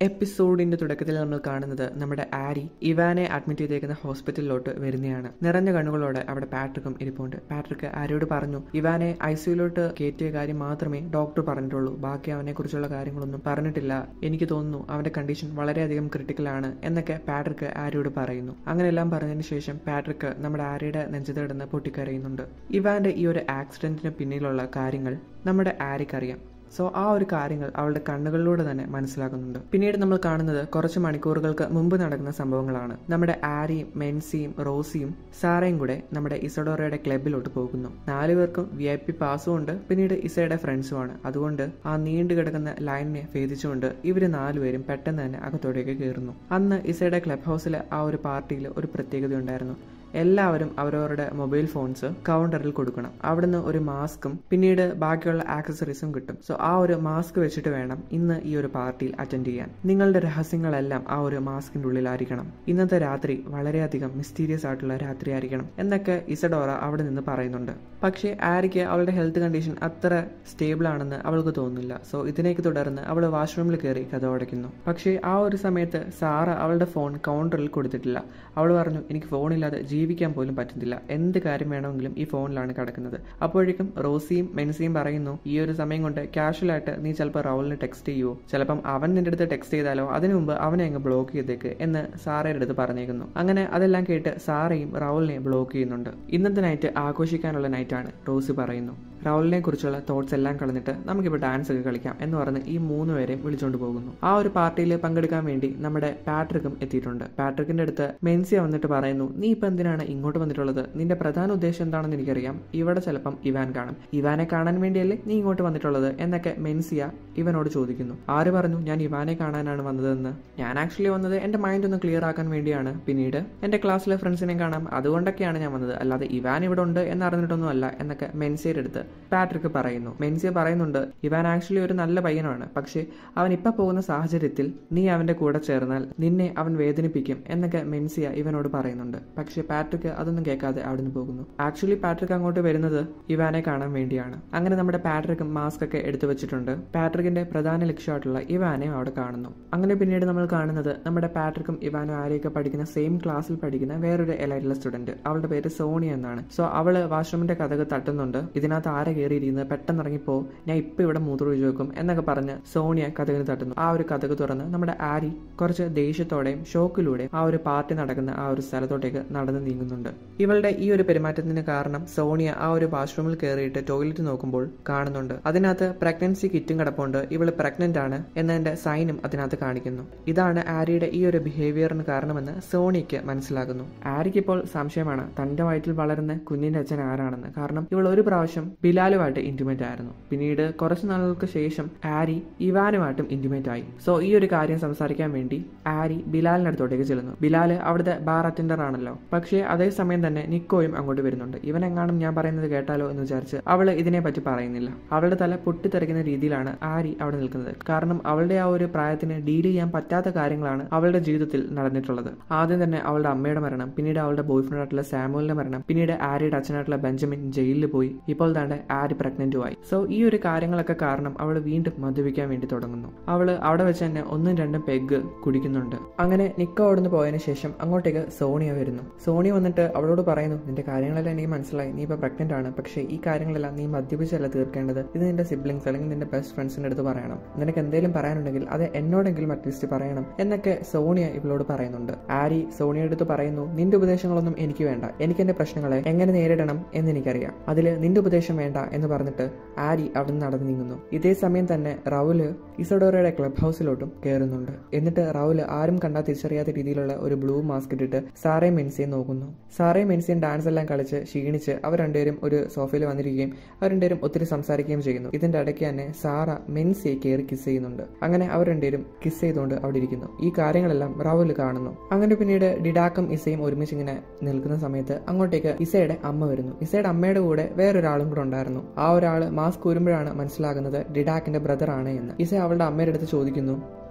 എപ്പിസോഡിന്റെ തുടക്കത്തിൽ നമ്മൾ കാണുന്നത് നമ്മുടെ ആരി ഇവാനെ അഡ്മിറ്റ് ചെയ്തേക്കുന്ന ഹോസ്പിറ്റലിലോട്ട് വരുന്നതാണ് നിറഞ്ഞ കണ്ണുകളോടെ അവിടെ പാട്രിക്കും ഇരിപ്പുണ്ട് പാട്രിക്ക് ആരോട് പറഞ്ഞു ഇവാനെ ഐ സിയുലോട്ട് കയറ്റിയ കാര്യം മാത്രമേ ഡോക്ടർ പറഞ്ഞിട്ടുള്ളൂ ബാക്കി അവനെ കുറിച്ചുള്ള കാര്യങ്ങളൊന്നും പറഞ്ഞിട്ടില്ല എനിക്ക് തോന്നുന്നു അവന്റെ കണ്ടീഷൻ വളരെയധികം ക്രിട്ടിക്കൽ ആണ് എന്നൊക്കെ പാട്രിക്ക് ആരിയോട് പറയുന്നു അങ്ങനെയെല്ലാം പറഞ്ഞതിന് ശേഷം പാട്രിക്ക് നമ്മുടെ ആരിയുടെ നെഞ്ചത്ത് കിടന്ന് പൊട്ടിക്കരയുന്നുണ്ട് ഇവാന്റെ ഈ ഒരു ആക്സിഡന്റിന് പിന്നിലുള്ള കാര്യങ്ങൾ നമ്മുടെ ആരിക്കറിയാം സോ ആ ഒരു കാര്യങ്ങൾ അവളുടെ കണ്ണുകളിലൂടെ തന്നെ മനസ്സിലാക്കുന്നുണ്ട് പിന്നീട് നമ്മൾ കാണുന്നത് കുറച്ച് മണിക്കൂറുകൾക്ക് മുമ്പ് നടക്കുന്ന സംഭവങ്ങളാണ് നമ്മുടെ ആരിയും മെൻസിയും റോസിയും സാറയും കൂടെ നമ്മുടെ ഇസഡോറയുടെ ക്ലബിലോട്ട് പോകുന്നു നാലുപേർക്കും വി ഐ പി പാസും ഉണ്ട് പിന്നീട് ഇസയുടെ ഫ്രണ്ട്സുമാണ് അതുകൊണ്ട് ആ നീണ്ടു കിടക്കുന്ന ലൈനിനെ ഭേദിച്ചുകൊണ്ട് ഇവര് നാലുപേരും പെട്ടെന്ന് തന്നെ അകത്തോടേക്ക് കയറുന്നു അന്ന് ഇസയുടെ ക്ലബ് ഹൗസിലെ ആ ഒരു പാർട്ടിയിൽ ഒരു പ്രത്യേകത ഉണ്ടായിരുന്നു എല്ലാവരും അവരവരുടെ മൊബൈൽ ഫോൺസ് കൗണ്ടറിൽ കൊടുക്കണം അവിടുന്ന് ഒരു മാസ്കും പിന്നീട് ബാക്കിയുള്ള ആക്സസറീസും കിട്ടും സോ ആ ഒരു മാസ്ക് വെച്ചിട്ട് വേണം ഇന്ന് ഈ ഒരു പാർട്ടിയിൽ അറ്റൻഡ് ചെയ്യാൻ നിങ്ങളുടെ രഹസ്യങ്ങളെല്ലാം ആ ഒരു മാസ്കിന്റെ ഉള്ളിലായിരിക്കണം ഇന്നത്തെ രാത്രി വളരെയധികം മിസ്റ്റീരിയസ് ആയിട്ടുള്ള രാത്രി ആയിരിക്കണം എന്നൊക്കെ ഇസഡോറ അവിടെ നിന്ന് പറയുന്നുണ്ട് പക്ഷേ ആരിക്ക് അവളുടെ ഹെൽത്ത് കണ്ടീഷൻ അത്ര സ്റ്റേബിൾ ആണെന്ന് അവൾക്ക് തോന്നുന്നില്ല സോ ഇതിനേക്ക് തുടർന്ന് അവൾ വാഷ്റൂമിൽ കയറി കഥ അടയ്ക്കുന്നു പക്ഷേ ആ ഒരു സമയത്ത് സാറ അവളുടെ ഫോൺ കൗണ്ടറിൽ കൊടുത്തിട്ടില്ല അവൾ പറഞ്ഞു എനിക്ക് ഫോണില്ലാതെ ജീവിക്കാൻ പോലും പറ്റുന്നില്ല എന്ത് കാര്യം വേണമെങ്കിലും ഈ ഫോണിലാണ് കിടക്കുന്നത് അപ്പോഴേക്കും റോസിയും മെൻസിയും പറയുന്നു ഈ ഒരു സമയം കൊണ്ട് കാഷ്വലായിട്ട് നീ ചിലപ്പോൾ റൗളിന് ടെക്സ്റ്റ് ചെയ്യുമോ ചിലപ്പം അവൻ നിന്റെ അടുത്ത് ടെക്സ്റ്റ് ചെയ്താലോ അതിനു മുമ്പ് അവനെ അങ്ങ് ബ്ലോക്ക് ചെയ്തേക്ക് എന്ന് സാറയുടെ അടുത്ത് പറഞ്ഞേക്കുന്നു അങ്ങനെ അതെല്ലാം കേട്ട് സാറയും റൗളിനെയും ബ്ലോക്ക് ചെയ്യുന്നുണ്ട് ഇന്നത്തെ നൈറ്റ് ആഘോഷിക്കാനുള്ള നൈറ്റാണ് റോസി പറയുന്നു റൗളിനെ കുറിച്ചുള്ള തോട്ട്സ് എല്ലാം കളഞ്ഞിട്ട് നമുക്കിപ്പോൾ ഡാൻസ് ഒക്കെ കളിക്കാം എന്ന് പറഞ്ഞ് ഈ മൂന്ന് പേരെയും വിളിച്ചുകൊണ്ട് പോകുന്നു ആ ഒരു പാർട്ടിയിൽ പങ്കെടുക്കാൻ വേണ്ടി നമ്മുടെ പാട്രിക്കും എത്തിയിട്ടുണ്ട് പാട്രിക്കിന്റെ അടുത്ത് മെൻസിയ വന്നിട്ട് പറയുന്നു നീ ഇപ്പം എന്തിനാണ് ഇങ്ങോട്ട് വന്നിട്ടുള്ളത് നിന്റെ പ്രധാന ഉദ്ദേശം എന്താണെന്ന് എനിക്കറിയാം ഇവിടെ ചിലപ്പം ഇവാൻ കാണും ഇവാനെ കാണാൻ വേണ്ടിയല്ലേ നീ ഇങ്ങോട്ട് വന്നിട്ടുള്ളത് എന്നൊക്കെ മെൻസിയ ഇവനോട് ചോദിക്കുന്നു ആര് പറഞ്ഞു ഞാൻ ഇവാനെ കാണാനാണ് വന്നതെന്ന് ഞാൻ ആക്ച്വലി വന്നത് എന്റെ മൈൻഡ് ഒന്ന് ക്ലിയർ ആക്കാൻ വേണ്ടിയാണ് പിന്നീട് എന്റെ ക്ലാസ്സിലെ ഫ്രണ്ട്സിനെ കാണാം അതുകൊണ്ടൊക്കെയാണ് ഞാൻ വന്നത് അല്ലാതെ ഇവാൻ ഇവിടെ ഉണ്ട് എന്നറിഞ്ഞിട്ടൊന്നും അല്ല എന്നൊക്കെ മെൻസിയുടെ അടുത്ത് പാട്രിക്ക് പറയുന്നു മെൻസിയ പറയുന്നുണ്ട് ഇവാൻ ആക്ച്വലി ഒരു നല്ല പയ്യനാണ് പക്ഷേ അവൻ ഇപ്പൊ പോകുന്ന സാഹചര്യത്തിൽ നീ അവന്റെ കൂടെ ചേർന്നാൽ നിന്നെ അവൻ വേദനിപ്പിക്കും എന്നൊക്കെ മെൻസിയ ഇവനോട് പറയുന്നുണ്ട് പക്ഷേ പാട്രിക്ക് അതൊന്നും കേൾക്കാതെ അവിടുന്ന് പോകുന്നു ആക്ച്വലി പാട്രിക്ക് അങ്ങോട്ട് വരുന്നത് ഇവാനെ കാണാൻ വേണ്ടിയാണ് അങ്ങനെ നമ്മുടെ പാട്രിക്കും മാസ്ക് ഒക്കെ എടുത്തു വെച്ചിട്ടുണ്ട് പാട്രിക്കിന്റെ പ്രധാന ലക്ഷ്യമായിട്ടുള്ള ഇവാനെ അവിടെ കാണുന്നു അങ്ങനെ പിന്നീട് നമ്മൾ കാണുന്നത് നമ്മുടെ പാട്രിക്കും ഇവാനും ആരെയൊക്കെ പഠിക്കുന്ന സെയിം ക്ലാസ്സിൽ പഠിക്കുന്ന വേറൊരു എലൈറ്റുള്ള സ്റ്റുഡന്റ് അവളുടെ പേര് സോണിയ എന്നാണ് സോ അവള് വാഷ്റൂമിന്റെ കഥക് തട്ടുന്നുണ്ട് ഇതിനകത്ത് ആരെ കയറിയിരിക്കുന്നത് പെട്ടെന്ന് ഇറങ്ങിപ്പോ ഞാൻ ഇപ്പൊ ഇവിടെ മൂത്രമൊഴിച്ച് വെക്കും എന്നൊക്കെ പറഞ്ഞ് സോണിയ കഥകിന് തട്ടുന്നു ആ ഒരു കഥക് തുറന്ന് നമ്മുടെ ആരി കുറച്ച് ദേഷ്യത്തോടെയും ഷോക്കിലൂടെയും ആ ഒരു പാർട്ടി നടക്കുന്ന ആ ഒരു സ്ഥലത്തോട്ടേക്ക് നടന്നു നീങ്ങുന്നുണ്ട് ഇവളുടെ ഈ ഒരു പെരുമാറ്റത്തിന് കാരണം സോണിയ ആ ഒരു വാഷ്റൂമിൽ കയറിയിട്ട് ടോയ്ലറ്റ് നോക്കുമ്പോൾ കാണുന്നുണ്ട് അതിനകത്ത് പ്രഗ്നൻസി കിറ്റും കിടപ്പുണ്ട് ഇവള് പ്രഗ്നന്റ് ആണ് എന്നതിന്റെ സൈനും അതിനകത്ത് കാണിക്കുന്നു ഇതാണ് ആരിയുടെ ഈ ഒരു ബിഹേവിയറിന് കാരണമെന്ന് സോണിയക്ക് മനസ്സിലാകുന്നു ആരിക്ക് ഇപ്പോൾ സംശയമാണ് തന്റെ വയറ്റിൽ വളരുന്ന കുഞ്ഞിന്റെ അച്ഛൻ ആരാണെന്ന് കാരണം ഇവൾ ഒരു പ്രാവശ്യം ബിലാലുമായിട്ട് ഇന്റിമേറ്റ് ആയിരുന്നു പിന്നീട് കുറച്ചു നാളുകൾക്ക് ശേഷം ആരി ഇവാനുമായിട്ടും ഇന്റിമേറ്റ് ആയി സോ ഈ ഒരു കാര്യം സംസാരിക്കാൻ വേണ്ടി ആരി ബിലാലിന്റെ അടുത്തോട്ടേക്ക് ചെല്ലുന്നു ബിലാല് അവിടുത്തെ ബാർ അറ്റൻഡർ ആണല്ലോ പക്ഷേ അതേസമയം തന്നെ നിക്കോയും അങ്ങോട്ട് വരുന്നുണ്ട് ഇവൻ എങ്ങാനും ഞാൻ പറയുന്നത് കേട്ടാലോ എന്ന് വിചാരിച്ച് അവള് ഇതിനെ പറ്റി പറയുന്നില്ല അവളുടെ തല പൊട്ടിത്തെറിക്കുന്ന രീതിയിലാണ് ആരി അവിടെ നിൽക്കുന്നത് കാരണം അവളുടെ ആ ഒരു പ്രായത്തിന് ഡീൽ ചെയ്യാൻ പറ്റാത്ത കാര്യങ്ങളാണ് അവളുടെ ജീവിതത്തിൽ നടന്നിട്ടുള്ളത് ആദ്യം തന്നെ അവളുടെ അമ്മയുടെ മരണം പിന്നീട് അവളുടെ ബോയ് ഫ്രണ്ട് ആയിട്ടുള്ള സാമുവലിന്റെ മരണം പിന്നീട് ആരിയുടെ അച്ഛനായിട്ടുള്ള ബെഞ്ചമിൻ ജയിലിൽ പോയി ഇപ്പോൾ താണ്ട് ആരി പ്രഗ്നന്റും ആയി സോ ഈ ഒരു കാര്യങ്ങളൊക്കെ കാരണം അവൾ വീണ്ടും മദ്യപിക്കാൻ വേണ്ടി തുടങ്ങുന്നു അവള് അവിടെ വെച്ച് തന്നെ ഒന്നും രണ്ടും പെഗ് കുടിക്കുന്നുണ്ട് അങ്ങനെ നിക്ക അവിടുന്ന് പോയതിനു ശേഷം അങ്ങോട്ടേക്ക് സോണിയ വരുന്നു സോണിയ വന്നിട്ട് അവളോട് പറയുന്നു നിന്റെ കാര്യങ്ങളെല്ലാം എനിക്ക് മനസ്സിലായി നീ ഇപ്പൊ പ്രഗ്നന്റ് ആണ് പക്ഷേ ഈ കാര്യങ്ങളെല്ലാം നീ മദ്യപിച്ചല്ല തീർക്കേണ്ടത് ഇത് നിന്റെ സിബ്ലിങ്സ് അല്ലെങ്കിൽ നിന്റെ ബെസ്റ്റ് ഫ്രണ്ട്സിന്റെ അടുത്ത് പറയണം നിനക്ക് എന്തെങ്കിലും പറയാനുണ്ടെങ്കിൽ അത് എന്നോടെങ്കിലും അറ്റ്ലീസ്റ്റ് പറയണം എന്നൊക്കെ സോണിയ ഇവളോട് പറയുന്നുണ്ട് ആരി സോണിയുടെ അടുത്ത് പറയുന്നു നിന്റെ ഉപദേശങ്ങളൊന്നും എനിക്ക് വേണ്ട എനിക്ക് എന്റെ പ്രശ്നങ്ങളെ എങ്ങനെ നേരിടണം എന്ന് എനിക്കറിയാം അതിൽ നിന്റെ ഉപദേശം വേണ്ട എന്ന് പറഞ്ഞിട്ട് ആരി അവിടെ നടന്നു നീങ്ങുന്നു ഇതേ സമയം തന്നെ റൗല് ഇസഡോറയുടെ ക്ലബ് ഹൗസിലോട്ടും കയറുന്നുണ്ട് എന്നിട്ട് റൗല് ആരും കണ്ടാൽ തിരിച്ചറിയാത്ത രീതിയിലുള്ള ഒരു ബ്ലൂ മാസ്ക് ഇട്ടിട്ട് സാറേ മെൻസിയെ നോക്കുന്നു സാറേ മെൻസിയും ഡാൻസ് എല്ലാം കളിച്ച് ക്ഷീണിച്ച് അവർ രണ്ടുപേരും ഒരു സോഫയിൽ വന്നിരിക്കുകയും അവർ രണ്ടുപേരും ഒത്തിരി സംസാരിക്കുകയും ചെയ്യുന്നു ഇതിന്റെ ഇടയ്ക്ക് തന്നെ സാറ മെൻസിയെ കയറി കിസ് ചെയ്യുന്നുണ്ട് അങ്ങനെ അവർ രണ്ടുപേരും കിസ് ചെയ്തുകൊണ്ട് അവിടെ ഇരിക്കുന്നു ഈ കാര്യങ്ങളെല്ലാം റൗല് കാണുന്നു അങ്ങനെ പിന്നീട് ഡിഡാക്കും ഇസയും ഒരുമിച്ച് ഇങ്ങനെ നിൽക്കുന്ന സമയത്ത് അങ്ങോട്ടേക്ക് ഇസയുടെ അമ്മ വരുന്നു ഇസയുടെ അമ്മയുടെ കൂടെ വേറൊരാളും കൂടെ ഉണ്ടായിരുന്നു ആ ഒരാൾ മാസ്ക് ഊരുമ്പോഴാണ് മനസ്സിലാകുന്നത് ഡിഡാക്കിന്റെ ബ്രദർ ആണ് എന്ന് ഇസ അവളുടെ അമ്മയുടെ അടുത്ത് ചോദിക്കുന്നു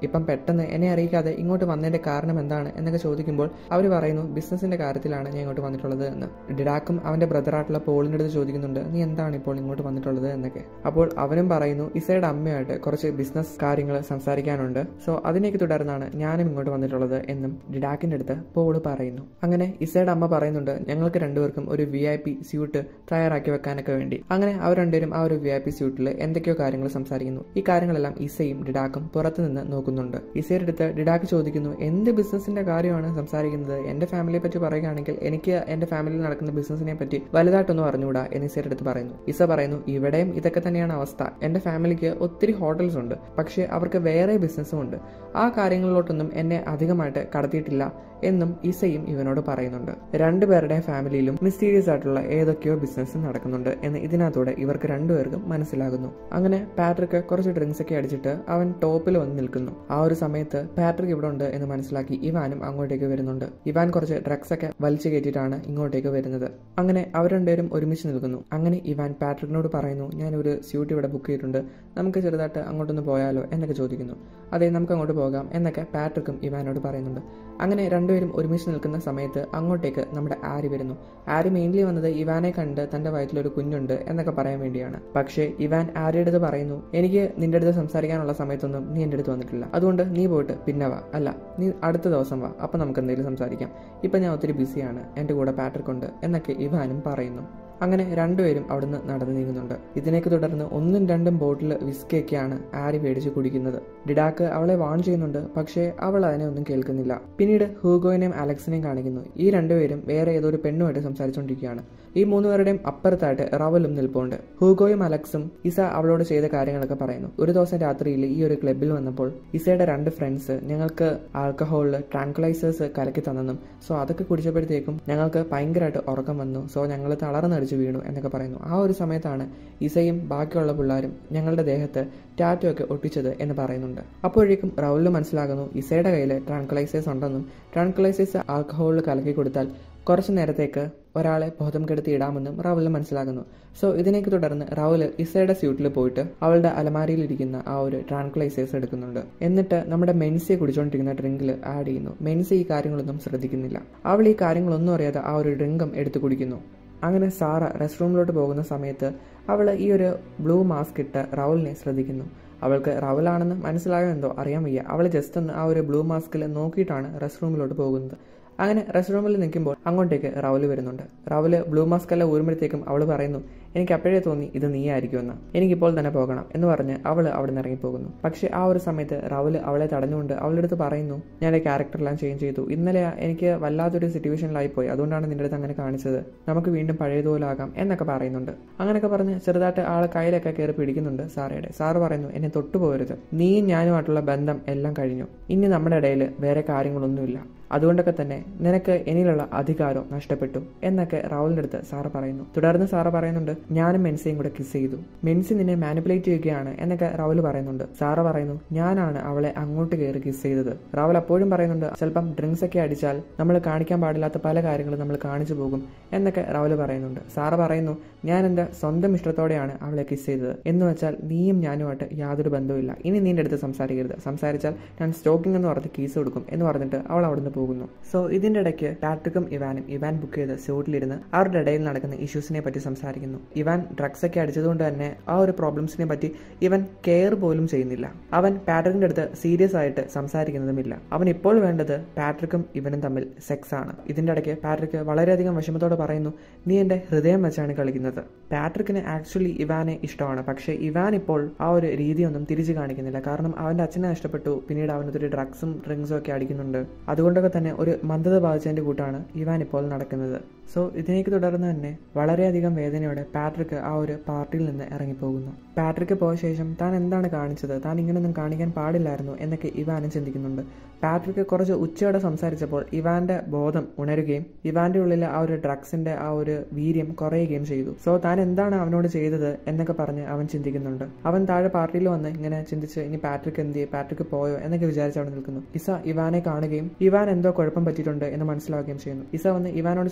ഇപ്പം പെട്ടെന്ന് എന്നെ അറിയിക്കാതെ ഇങ്ങോട്ട് വന്നതിന്റെ കാരണം എന്താണ് എന്നൊക്കെ ചോദിക്കുമ്പോൾ അവർ പറയുന്നു ബിസിനസിന്റെ കാര്യത്തിലാണ് ഞാൻ ഇങ്ങോട്ട് വന്നിട്ടുള്ളത് എന്ന് ഡിഡാക്കും അവന്റെ ബ്രദറായിട്ടുള്ള പോളിന്റെ അടുത്ത് ചോദിക്കുന്നുണ്ട് നീ എന്താണ് ഇപ്പോൾ ഇങ്ങോട്ട് വന്നിട്ടുള്ളത് എന്നൊക്കെ അപ്പോൾ അവനും പറയുന്നു ഇസയുടെ അമ്മയായിട്ട് കുറച്ച് ബിസിനസ് കാര്യങ്ങൾ സംസാരിക്കാനുണ്ട് സോ അതിനേക്ക് തുടർന്നാണ് ഞാനും ഇങ്ങോട്ട് വന്നിട്ടുള്ളത് എന്നും ഡിഡാക്കിന്റെ അടുത്ത് പോള് പറയുന്നു അങ്ങനെ ഇസയുടെ അമ്മ പറയുന്നുണ്ട് ഞങ്ങൾക്ക് രണ്ടുപേർക്കും ഒരു വി ഐ പി സ്യൂട്ട് തയ്യാറാക്കി വെക്കാനൊക്കെ വേണ്ടി അങ്ങനെ അവർ രണ്ടുപേരും ആ ഒരു വി ഐ പി സ്യൂട്ടിൽ എന്തൊക്കെയോ കാര്യങ്ങൾ സംസാരിക്കുന്നു ഈ കാര്യങ്ങളെല്ലാം ഇസയും ഡിഡാക്കും പുറത്തുനിന്ന് നോക്കുന്നുണ്ട് ഇസയുടെ അടുത്ത് ഡിഡാക്ക് ചോദിക്കുന്നു എന്ത് ബിസിനസിന്റെ കാര്യമാണ് സംസാരിക്കുന്നത് എന്റെ ഫാമിലിയെ പറ്റി പറയുകയാണെങ്കിൽ എനിക്ക് എന്റെ ഫാമിലിയിൽ നടക്കുന്ന ബിസിനസിനെ പറ്റി വലുതായിട്ടൊന്നും അറിഞ്ഞുകൂടാ എന്ന് ഇസയുടെ അടുത്ത് പറയുന്നു ഇസ പറയുന്നു ഇവിടെയും ഇതൊക്കെ തന്നെയാണ് അവസ്ഥ എന്റെ ഫാമിലിക്ക് ഒത്തിരി ഹോട്ടൽസ് ഉണ്ട് പക്ഷേ അവർക്ക് വേറെ ബിസിനസ്സും ഉണ്ട് ആ കാര്യങ്ങളിലോട്ടൊന്നും എന്നെ അധികമായിട്ട് കടത്തിയിട്ടില്ല എന്നും ഇസയും ഇവനോട് പറയുന്നുണ്ട് രണ്ടുപേരുടെയും ഫാമിലിയിലും മിസ്റ്റീരിയസ് ആയിട്ടുള്ള ഏതൊക്കെയോ ബിസിനസ് നടക്കുന്നുണ്ട് എന്ന് ഇതിനകത്തൂടെ ഇവർക്ക് രണ്ടുപേർക്കും മനസ്സിലാകുന്നു അങ്ങനെ പാട്രിക്ക് കുറച്ച് ഡ്രിങ്ക്സ് ഒക്കെ അടിച്ചിട്ട് അവൻ ടോപ്പിൽ വന്ന് നിൽക്കുന്നു ആ ഒരു സമയത്ത് പാട്രിക് ഇവിടെ ഉണ്ട് എന്ന് മനസ്സിലാക്കി ഇവാനും അങ്ങോട്ടേക്ക് വരുന്നുണ്ട് ഇവാൻ കുറച്ച് ഡ്രഗ്സ് ഒക്കെ വലിച്ചു കയറ്റിയിട്ടാണ് ഇങ്ങോട്ടേക്ക് വരുന്നത് അങ്ങനെ അവർ രണ്ടുപേരും ഒരുമിച്ച് നിൽക്കുന്നു അങ്ങനെ ഇവാൻ പാട്രിക്കിനോട് പറയുന്നു ഞാൻ ഒരു സ്യൂട്ട് ഇവിടെ ബുക്ക് ചെയ്തിട്ടുണ്ട് നമുക്ക് ചെറുതായിട്ട് അങ്ങോട്ടൊന്ന് പോയാലോ എന്നൊക്കെ ചോദിക്കുന്നു അതെ നമുക്ക് അങ്ങോട്ട് പോകാം എന്നൊക്കെ പാട്രിക്കും ഇവാനോട് പറയുന്നുണ്ട് അങ്ങനെ രണ്ടുപേരും ഒരുമിച്ച് നിൽക്കുന്ന സമയത്ത് അങ്ങോട്ടേക്ക് നമ്മുടെ ആരി വരുന്നു ആരി മെയിൻലി വന്നത് ഇവാനെ കണ്ട് തന്റെ വയറ്റിലൊരു കുഞ്ഞുണ്ട് എന്നൊക്കെ പറയാൻ വേണ്ടിയാണ് പക്ഷേ ഇവാൻ ആരിയുടെ അടുത്ത് പറയുന്നു എനിക്ക് നിന്റെ അടുത്ത് സംസാരിക്കാനുള്ള സമയത്തൊന്നും നീ എൻ്റെ അടുത്ത് വന്നിട്ടില്ല അതുകൊണ്ട് നീ പോയിട്ട് പിന്നെ വാ അല്ല നീ അടുത്ത ദിവസം വാ അപ്പം നമുക്ക് എന്തെങ്കിലും സംസാരിക്കാം ഇപ്പം ഞാൻ ഒത്തിരി ബിസിയാണ് എൻ്റെ കൂടെ പാട്രിക് ഉണ്ട് എന്നൊക്കെ ഇവാനും പറയുന്നു അങ്ങനെ രണ്ടുപേരും അവിടുന്ന് നടന്നു നീങ്ങുന്നുണ്ട് ഇതിനേക്ക് തുടർന്ന് ഒന്നും രണ്ടും ബോട്ടിൽ വിസ്കിയൊക്കെയാണ് ആരി മേടിച്ച് കുടിക്കുന്നത് ഡിഡാക്ക് അവളെ വാൺ ചെയ്യുന്നുണ്ട് പക്ഷേ അവൾ അതിനെ ഒന്നും കേൾക്കുന്നില്ല പിന്നീട് ഹൂഗോയിനെയും അലക്സിനെയും കാണിക്കുന്നു ഈ രണ്ടുപേരും വേറെ ഏതോ ഒരു പെണ്ണുമായിട്ട് സംസാരിച്ചുകൊണ്ടിരിക്കുകയാണ് ഈ മൂന്നുപേരുടെയും അപ്പുറത്തായിട്ട് റവലും നിൽപ്പുണ്ട് ഹൂഗോയും അലക്സും ഇസ അവളോട് ചെയ്ത കാര്യങ്ങളൊക്കെ പറയുന്നു ഒരു ദിവസം രാത്രിയിൽ ഈ ഒരു ക്ലബിൽ വന്നപ്പോൾ ഇസയുടെ രണ്ട് ഫ്രണ്ട്സ് ഞങ്ങൾക്ക് ആൽക്കഹോളിൽ ട്രാങ്കുലൈസേഴ്സ് കലക്കി തന്നെന്നും സോ അതൊക്കെ കുടിച്ചപ്പോഴത്തേക്കും ഞങ്ങൾക്ക് ഭയങ്കരമായിട്ട് ഉറക്കം വന്നു സോ ഞങ്ങൾ തളർന്നടിച്ച് വീണു എന്നൊക്കെ പറയുന്നു ആ ഒരു സമയത്താണ് ഇസയും ബാക്കിയുള്ള പിള്ളേരും ഞങ്ങളുടെ ദേഹത്ത് ടാറ്റു ഒക്കെ ഒട്ടിച്ചത് എന്ന് പറയുന്നുണ്ട് അപ്പോഴേക്കും റൗലിന് മനസ്സിലാകുന്നു ഇസയുടെ കയ്യിൽ ട്രാങ്കുലൈസേഴ്സ് ഉണ്ടെന്നും ട്രാങ്കുലൈസേഴ്സ് ആൽക്കഹോളിൽ കലക്കി കൊടുത്താൽ കുറച്ചു നേരത്തേക്ക് ഒരാളെ ബോധം കെടുത്തി ഇടാമെന്നും റൗലിന് മനസ്സിലാകുന്നു സോ ഇതിനേക്ക് തുടർന്ന് റൗല് ഇസയുടെ സ്യൂട്ടിൽ പോയിട്ട് അവളുടെ അലമാരിയിലിരിക്കുന്ന ആ ഒരു ട്രാൻക്ലൈസേഴ്സ് എടുക്കുന്നുണ്ട് എന്നിട്ട് നമ്മുടെ മെൻസിയെ കുടിച്ചുകൊണ്ടിരിക്കുന്ന ഡ്രിങ്കിൽ ആഡ് ചെയ്യുന്നു മെൻസി ഈ കാര്യങ്ങളൊന്നും ശ്രദ്ധിക്കുന്നില്ല അവൾ ഈ കാര്യങ്ങളൊന്നും അറിയാതെ ആ ഒരു ഡ്രിങ്കും എടുത്തു കുടിക്കുന്നു അങ്ങനെ സാറ റെസ്റ്റ് റൂമിലോട്ട് പോകുന്ന സമയത്ത് അവൾ ഈ ഒരു ബ്ലൂ മാസ്ക് ഇട്ട് റൗലിനെ ശ്രദ്ധിക്കുന്നു അവൾക്ക് റൗലാണെന്ന് മനസ്സിലായോ എന്തോ അറിയാൻ വയ്യ അവൾ ജസ്റ്റ് ഒന്ന് ആ ഒരു ബ്ലൂ മാസ്കിൽ നോക്കിയിട്ടാണ് റെസ്റ്റ് റൂമിലോട്ട് പോകുന്നത് അങ്ങനെ റെസ്റ്റ് റൂമിൽ നിൽക്കുമ്പോൾ അങ്ങോട്ടേക്ക് റൗല് വരുന്നുണ്ട് റൗല് ബ്ലൂ മാസ്ക് എല്ലാം ഊരുമ്പോഴത്തേക്കും അവൾ പറയുന്നു എനിക്ക് അപ്പോഴേ തോന്നി ഇത് നീ ആയിരിക്കുമെന്ന് എനിക്കിപ്പോൾ തന്നെ പോകണം എന്ന് പറഞ്ഞ് അവൾ അവിടെ നിന്ന് ഇറങ്ങിപ്പോകുന്നു പക്ഷേ ആ ഒരു സമയത്ത് റൗല് അവളെ തടഞ്ഞുകൊണ്ട് അവളുടെ അടുത്ത് പറയുന്നു ഞാൻ എൻ്റെ ക്യാരക്ടറെല്ലാം ചേഞ്ച് ചെയ്തു ഇന്നലെ എനിക്ക് വല്ലാത്തൊരു സിറ്റുവേഷനിലായി പോയി അതുകൊണ്ടാണ് നിന്റെ അടുത്ത് അങ്ങനെ കാണിച്ചത് നമുക്ക് വീണ്ടും പഴയതുപോലെ ആകാം എന്നൊക്കെ പറയുന്നുണ്ട് അങ്ങനെയൊക്കെ പറഞ്ഞ് ചെറുതായിട്ട് ആളെ കയ്യിലൊക്കെ കയറി പിടിക്കുന്നുണ്ട് സാറയുടെ സാറ് പറയുന്നു എന്നെ തൊട്ടുപോകരുത് നീയും ഞാനുമായിട്ടുള്ള ബന്ധം എല്ലാം കഴിഞ്ഞു ഇനി നമ്മുടെ ഇടയിൽ വേറെ കാര്യങ്ങളൊന്നുമില്ല അതുകൊണ്ടൊക്കെ തന്നെ നിനക്ക് എന്നിലുള്ള അധികാരം നഷ്ടപ്പെട്ടു എന്നൊക്കെ റൗലിന്റെ അടുത്ത് സാറ് പറയുന്നു തുടർന്ന് സാറ് പറയുന്നുണ്ട് ഞാനും മെൻസിയും കൂടെ കിസ് ചെയ്തു മെൻസി നിന്നെ മാനിപ്പുലേറ്റ് ചെയ്യുകയാണ് എന്നൊക്കെ റൗൽ പറയുന്നുണ്ട് സാറ് പറയുന്നു ഞാനാണ് അവളെ അങ്ങോട്ട് കയറി കിസ് ചെയ്തത് റൗൽ അപ്പോഴും പറയുന്നുണ്ട് ചിലപ്പം ഡ്രിങ്ക്സ് ഒക്കെ അടിച്ചാൽ നമ്മൾ കാണിക്കാൻ പാടില്ലാത്ത പല കാര്യങ്ങളും നമ്മൾ കാണിച്ചു പോകും എന്നൊക്കെ റൗൽ പറയുന്നുണ്ട് സാറ് പറയുന്നു ഞാൻ എൻ്റെ സ്വന്തം ഇഷ്ടത്തോടെയാണ് അവളെ കിസ് ചെയ്തത് എന്ന് വെച്ചാൽ നീയും ഞാനുമായിട്ട് യാതൊരു ബന്ധവുമില്ല ഇനി നിന്റെ അടുത്ത് സംസാരിക്കരുത് സംസാരിച്ചാൽ ഞാൻ സ്റ്റോക്കിംഗ് എന്ന് പറഞ്ഞ് കേസ് കൊടുക്കും എന്ന് പറഞ്ഞിട്ട് അവൾ അവിടുന്ന് പോകുന്നു സോ ഇതിന്റെ ഇടയ്ക്ക് പാട്രിക്കും ഇവാനും ഇവാൻ ബുക്ക് ചെയ്ത് സ്യൂട്ടിലിരുന്ന് അവരുടെ ഇടയിൽ നടക്കുന്ന ഇഷ്യൂസിനെ പറ്റി സംസാരിക്കുന്നു ഇവാൻ ഡ്രഗ്സ് ഒക്കെ അടിച്ചതുകൊണ്ട് തന്നെ ആ ഒരു പ്രോബ്ലംസിനെ പറ്റി ഇവൻ കെയർ പോലും ചെയ്യുന്നില്ല അവൻ പാട്രിക്കിന്റെ അടുത്ത് സീരിയസ് ആയിട്ട് സംസാരിക്കുന്നതുമില്ല അവൻ ഇപ്പോൾ വേണ്ടത് പാട്രിക്കും ഇവനും തമ്മിൽ സെക്സ് ആണ് ഇതിന്റെ ഇടയ്ക്ക് പാട്രിക്ക് വളരെയധികം വിഷമത്തോടെ പറയുന്നു നീ എന്റെ ഹൃദയം വെച്ചാണ് കളിക്കുന്നത് പാട്രിക്കിന് ആക്ച്വലി ഇവാനെ ഇഷ്ടമാണ് പക്ഷേ ഇവാൻ ഇപ്പോൾ ആ ഒരു രീതിയൊന്നും തിരിച്ചു കാണിക്കുന്നില്ല കാരണം അവന്റെ അച്ഛനെ നഷ്ടപ്പെട്ടു പിന്നീട് അവനൊരു ഡ്രഗ്സും ഡ്രിങ്ക്സും ഒക്കെ അടിക്കുന്നുണ്ട് അതുകൊണ്ടൊക്കെ തന്നെ ഒരു മന്ദത ബാധിച്ചതിന്റെ കൂട്ടാണ് ഇവാൻ ഇപ്പോൾ നടക്കുന്നത് സോ ഇതിനേക്ക് തുടർന്ന് തന്നെ വളരെയധികം വേദനയോടെ പാട്രിക്ക് ആ ഒരു പാർട്ടിയിൽ നിന്ന് ഇറങ്ങിപ്പോകുന്നു പാട്രിക്ക് പോയ ശേഷം താൻ എന്താണ് കാണിച്ചത് താൻ ഇങ്ങനെയൊന്നും കാണിക്കാൻ പാടില്ലായിരുന്നു എന്നൊക്കെ ഇവാനും ചിന്തിക്കുന്നുണ്ട് പാട്രിക്ക് കുറച്ച് ഉച്ചയോടെ സംസാരിച്ചപ്പോൾ ഇവാന്റെ ബോധം ഉണരുകയും ഇവാന്റെ ഉള്ളിലെ ആ ഒരു ഡ്രഗ്സിന്റെ ആ ഒരു വീര്യം കുറയുകയും ചെയ്തു സോ താൻ എന്താണ് അവനോട് ചെയ്തത് എന്നൊക്കെ പറഞ്ഞ് അവൻ ചിന്തിക്കുന്നുണ്ട് അവൻ താഴെ പാർട്ടിയിൽ വന്ന് ഇങ്ങനെ ചിന്തിച്ച് ഇനി പാട്രിക്ക് എന്ത് ചെയ്യും പാട്രിക്ക് പോയോ എന്നൊക്കെ വിചാരിച്ച് അവിടെ നിൽക്കുന്നു ഇസ ഇവാനെ കാണുകയും ഇവാൻ എന്തോ കുഴപ്പം പറ്റിയിട്ടുണ്ട് എന്ന് മനസ്സിലാക്കുകയും ചെയ്യുന്നു ഇസ വന്ന് ഇവാനോട് ചോദിക്കുന്നു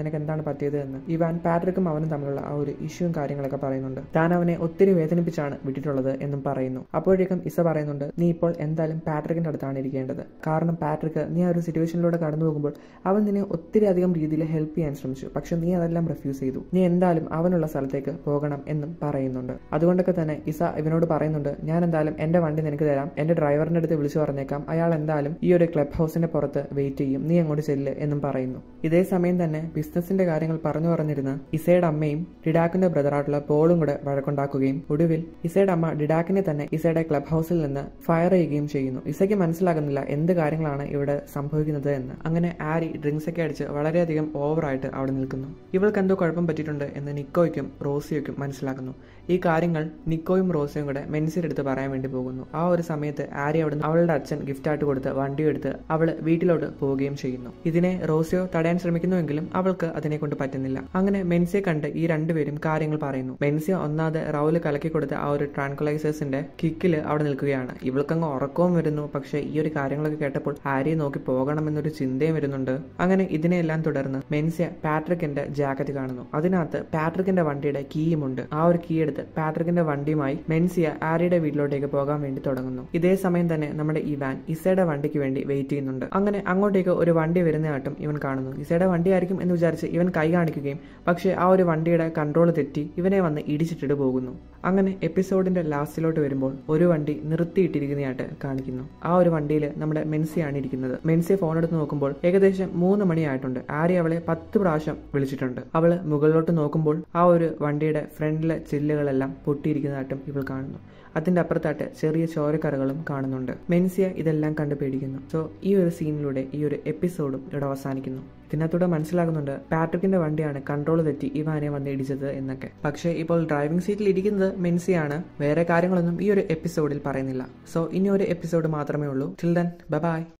നിനക്ക് എന്താണ് പറ്റിയത് എന്ന് ഇവാൻ പാട്രിക്കും അവനും തമ്മിലുള്ള ആ ഒരു ഇഷ്യൂവും കാര്യങ്ങളൊക്കെ പറയുന്നുണ്ട് താൻ അവനെ ഒത്തിരി വേദനിപ്പിച്ചാണ് വിട്ടിട്ടുള്ളത് എന്നും പറയുന്നു അപ്പോഴേക്കും ഇസ പറയുന്നുണ്ട് നീ ഇപ്പോൾ എന്തായാലും പാട്രിക്കിന്റെ അടുത്താണ് ഇരിക്കേണ്ടത് കാരണം പാട്രിക്ക് നീ ആ ഒരു സിറ്റുവേഷനിലൂടെ കടന്നു പോകുമ്പോൾ അവൻ നിന്നെ ഒത്തിരി അധികം രീതിയിൽ ഹെൽപ്പ് ചെയ്യാൻ ശ്രമിച്ചു പക്ഷെ നീ അതെല്ലാം റിഫ്യൂസ് ചെയ്തു നീ എന്തായാലും അവനുള്ള സ്ഥലത്തേക്ക് പോകണം എന്നും പറയുന്നുണ്ട് അതുകൊണ്ടൊക്കെ തന്നെ ഇസ ഇവനോട് പറയുന്നുണ്ട് ഞാൻ എന്തായാലും എന്റെ വണ്ടി നിനക്ക് തരാം എന്റെ ഡ്രൈവറിന്റെ അടുത്ത് വിളിച്ചു പറഞ്ഞേക്കാം അയാൾ എന്തായാലും ഈ ഒരു ക്ലബ് ഹൗസിന്റെ പുറത്ത് വെയിറ്റ് ചെയ്യും നീ അങ്ങോട്ട് ചെല്ല് എന്നും പറയുന്നു ഇതേ സമയം തന്നെ ബിസിനസിന്റെ കാര്യങ്ങൾ പറഞ്ഞു പറഞ്ഞിരുന്ന ഇസയുടെ അമ്മയും ഡിഡാക്കിന്റെ ബ്രദറായിട്ടുള്ള പോളും കൂടെ വഴക്കുണ്ടാക്കുകയും ഒടുവിൽ ഇസയുടെ അമ്മ ഡിഡാക്കിനെ തന്നെ ഇസയുടെ ക്ലബ് ഹൗസിൽ നിന്ന് ഫയർ ചെയ്യുകയും ചെയ്യുന്നു ഇസയ്ക്ക് മനസ്സിലാകുന്നില്ല എന്ത് കാര്യങ്ങളാണ് ഇവിടെ സംഭവിക്കുന്നത് എന്ന് അങ്ങനെ ആരി ഡ്രിങ്ക്സ് ഒക്കെ അടിച്ച് വളരെയധികം ഓവറായിട്ട് അവിടെ നിൽക്കുന്നു ഇവൾക്ക് എന്തോ കുഴപ്പം പറ്റിയിട്ടുണ്ട് എന്ന് നിക്കോയ്ക്കും റോസിയോയ്ക്കും മനസ്സിലാക്കുന്നു ഈ കാര്യങ്ങൾ നിക്കോയും റോസിയും കൂടെ മെൻസിയുടെ അടുത്ത് പറയാൻ വേണ്ടി പോകുന്നു ആ ഒരു സമയത്ത് ആരി അവിടുന്ന് അവളുടെ അച്ഛൻ ഗിഫ്റ്റായിട്ട് കൊടുത്ത് വണ്ടി എടുത്ത് അവള് വീട്ടിലോട്ട് പോവുകയും ചെയ്യുന്നു ഇതിനെ റോസിയോ തടയാൻ ശ്രമിക്കുന്നുവെങ്കിലും അവൾക്ക് അതിനെ കൊണ്ട് പറ്റുന്നില്ല അങ്ങനെ മെൻസിയെ കണ്ട് ഈ രണ്ടുപേരും കാര്യങ്ങൾ പറയുന്നു മെൻസിയ ഒന്നാമത് റൗല് കലക്കി കൊടുത്ത ആ ഒരു ട്രാൻകുലൈസേഴ്സിന്റെ കിക്കിൽ അവിടെ നിൽക്കുകയാണ് ഇവൾക്കങ്ങ് ഉറക്കവും വരുന്നു പക്ഷെ ഈ ഒരു കാര്യങ്ങളൊക്കെ കേട്ടപ്പോൾ ആര്യയെ നോക്കി പോകണമെന്നൊരു ചിന്തയും വരുന്നുണ്ട് അങ്ങനെ ഇതിനെല്ലാം തുടർന്ന് മെൻസിയ പാട്രിക്കിന്റെ ജാക്കറ്റ് കാണുന്നു അതിനകത്ത് പാട്രിക്കിന്റെ വണ്ടിയുടെ കീയുമുണ്ട് ആ ഒരു കീ എടുത്ത് പാട്രിക്കിന്റെ വണ്ടിയുമായി മെൻസിയ ആര്യയുടെ വീട്ടിലോട്ടേക്ക് പോകാൻ വേണ്ടി തുടങ്ങുന്നു ഇതേ സമയം തന്നെ നമ്മുടെ ഇവാൻ ഇസയുടെ വണ്ടിക്ക് വേണ്ടി വെയിറ്റ് ചെയ്യുന്നുണ്ട് അങ്ങനെ അങ്ങോട്ടേക്ക് ഒരു വണ്ടി വരുന്നതായിട്ടും ഇവൻ കാണുന്നു ഇസയുടെ വണ്ടി ആയിരിക്കും എന്ന് വിചാരിച്ച് ഇവൻ കൈ കാണിക്കുകയും പക്ഷേ ആ ഒരു വണ്ടിയുടെ കൺട്രോൾ തെറ്റി ഇവനെ വന്ന് ഇടിച്ചിട്ടിട്ട് പോകുന്നു അങ്ങനെ എപ്പിസോഡിന്റെ ലാസ്റ്റിലോട്ട് വരുമ്പോൾ ഒരു വണ്ടി നിർത്തിയിട്ടിരിക്കുന്നതായിട്ട് കാണിക്കുന്നു ആ ഒരു വണ്ടിയിൽ നമ്മുടെ മെൻസിയാണ് ഇരിക്കുന്നത് മെൻസിയെ ഫോൺ എടുത്ത് നോക്കുമ്പോൾ ഏകദേശം മൂന്ന് മണിയായിട്ടുണ്ട് ആര്യ അവളെ പത്ത് പ്രാവശ്യം വിളിച്ചിട്ടുണ്ട് അവള് മുകളിലോട്ട് നോക്കുമ്പോൾ ആ ഒരു വണ്ടിയുടെ ഫ്രണ്ടിലെ ചില്ലുകളെല്ലാം പൊട്ടിയിരിക്കുന്നതായിട്ടും ഇവൾ കാണുന്നു അതിന്റെ അപ്പുറത്തായിട്ട് ചെറിയ ചോരക്കറകളും കാണുന്നുണ്ട് മെൻസിയ ഇതെല്ലാം കണ്ട് പേടിക്കുന്നു സോ ഈ ഒരു സീനിലൂടെ ഈ ഒരു എപ്പിസോഡും ഇവിടെ അവസാനിക്കുന്നു ഇതിനകത്തൂടെ മനസ്സിലാകുന്നുണ്ട് പാട്രിക്കിന്റെ വണ്ടിയാണ് കൺട്രോൾ തെറ്റി ഇവാനെ വന്ന് ഇടിച്ചത് എന്നൊക്കെ പക്ഷേ ഇപ്പോൾ ഡ്രൈവിംഗ് സീറ്റിൽ ഇരിക്കുന്നത് മെൻസിയാണ് വേറെ കാര്യങ്ങളൊന്നും ഈ ഒരു എപ്പിസോഡിൽ പറയുന്നില്ല സോ ഇനി ഒരു എപ്പിസോഡ് മാത്രമേ ഉള്ളൂ ടിൽ ദൻ ബൈ